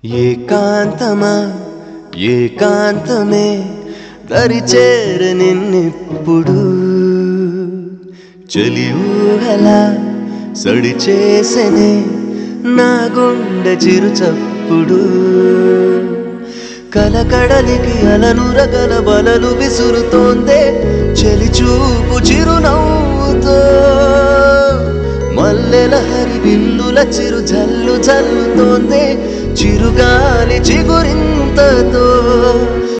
ఏకాంతమా ఏకాంతమే దరిచేర నిన్నెప్పుడు చలి ఊహలా సడి చేసనే నా గుండె చిరు చప్పుడు కలకడలికి అలనురగల బలలు విసురుతోందే చెలి చూపు చిరునవ్వుతో మల్లెల హరి విల్లుల చిరు జల్లు జల్లుతోందే చిరుగాలి చిగురింతతో